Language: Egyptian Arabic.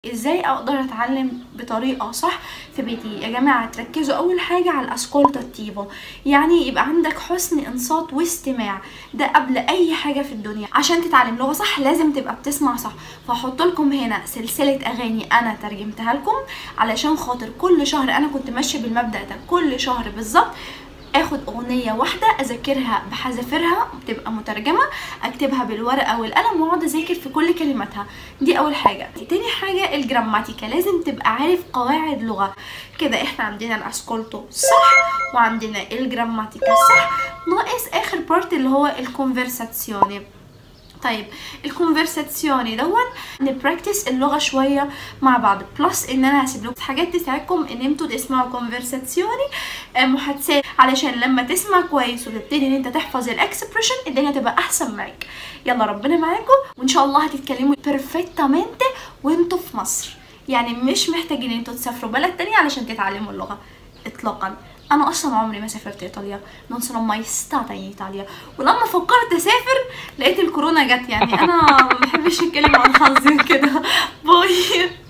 ازاي اقدر اتعلم بطريقه صح في بيتي يا جماعه تركزوا اول حاجه على الاسكولتا اتيفو يعني يبقى عندك حسن انصات واستماع ده قبل اي حاجه في الدنيا عشان تتعلم لغه صح لازم تبقى بتسمع صح فهحط لكم هنا سلسله اغاني انا ترجمتها لكم علشان خاطر كل شهر انا كنت ماشيه بالمبدا ده كل شهر بالظبط اخد اغنيه واحده اذاكرها بحذافيرها تبقى مترجمه اكتبها بالورقه والقلم واقعد اذاكر في كل كلماتها دي اول حاجه تاني حاجه الجراماتيكا لازم تبقى عارف قواعد لغه كده احنا عندنا الاسكولتو صح وعندنا الجراماتيكا صح ناقص اخر بارت اللي هو الكونفرساتسيوني طيب الكونفرساتسيوني دون نبراكتس اللغه شويه مع بعض بلس ان انا هسيب لكم حاجات تساعدكم ان انتوا تسمعوا كونفرساتسيوني محادثات علشان لما تسمع كويس وتبتدي ان انت تحفظ الاكسبريشن الدنيا تبقى احسن معاك يلا ربنا معاكم وان شاء الله هتتكلموا بيرفكتامنت وانتوا في مصر يعني مش محتاجين انتوا تسافروا بلد تاني علشان تتعلموا اللغه اطلاقا انا اصلا عمري ما سافرت ايطاليا non sono mai stata in Italia ولما فكرت اسافر لقيت الكورونا جت يعني انا ما بحبش اتكلم عن حظي كده باي